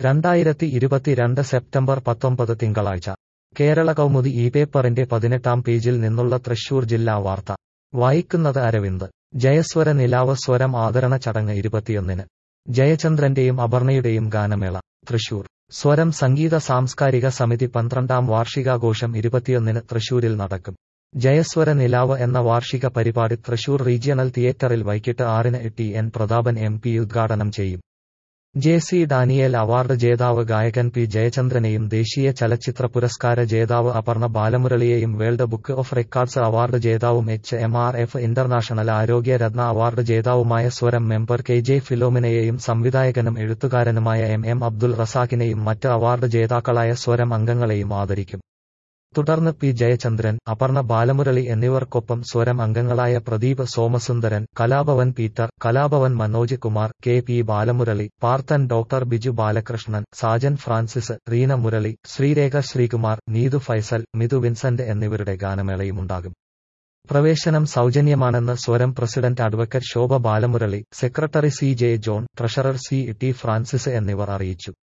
രണ്ടായിരത്തി ഇരുപത്തിരണ്ട് സെപ്റ്റംബർ പത്തൊമ്പത് തിങ്കളാഴ്ച കേരള കൗമുദി ഈ പേപ്പറിന്റെ പതിനെട്ടാം പേജിൽ നിന്നുള്ള തൃശൂർ ജില്ലാ വാർത്ത വായിക്കുന്നത് അരവിന്ദ് ജയസ്വര നിലാവ് സ്വരം ആദരണ ചടങ്ങ് ഇരുപത്തിയൊന്നിന് ജയചന്ദ്രന്റെയും അപർണയുടെയും ഗാനമേള തൃശൂർ സ്വരം സംഗീത സാംസ്കാരിക സമിതി പന്ത്രണ്ടാം വാർഷികാഘോഷം ഇരുപത്തിയൊന്നിന് തൃശൂരിൽ നടക്കും ജയസ്വര നിലാവ് എന്ന വാർഷിക പരിപാടി തൃശൂർ റീജിയണൽ തിയേറ്ററിൽ വൈകിട്ട് ആറിന് T N Prathapan M P ഉദ്ഘാടനം ചെയ്യും ജെ സി ഡാനിയേൽ അവാർഡ് ജേതാവ് ഗായകൻ പി ജയചന്ദ്രനെയും ദേശീയ ചലച്ചിത്ര പുരസ്കാര ജേതാവ് അപർണ ബാലമുരളിയെയും world book of records award ജേതാവും H M R F international Arogya Ratna award ജേതാവുമായ സ്വരം മെമ്പർ കെ ജെ ഫിലോമിനയെയും സംവിധായകനും എഴുത്തുകാരനുമായ എം എം അബ്ദുൾ റസാഖിനെയും മറ്റ് അവാർഡ് ജേതാക്കളായ സ്വരം അംഗങ്ങളെയും ആദരിക്കും തുടർന്ന് പി ജയചന്ദ്രൻ അപർണ ബാലമുരളി എന്നിവർക്കൊപ്പം സ്വരം അംഗങ്ങളായ Pradeep Somasundaran Kalabhavan Peter Kalabhavan Manoj Kumar K P Balamurali Parthan doctor Biju Balakrishnan Sajan Francis Reena Murali Sreerekha Sreekumar Neethu Faisal Mithu Vincent എന്നിവരുടെ ഗാനമേളയുമുണ്ടാകും പ്രവേശനം സൗജന്യമാണെന്ന് Swaram president advocate Shobha Balamurali secretary C J John treasurer C T Francis എന്നിവർ അറിയിച്ചു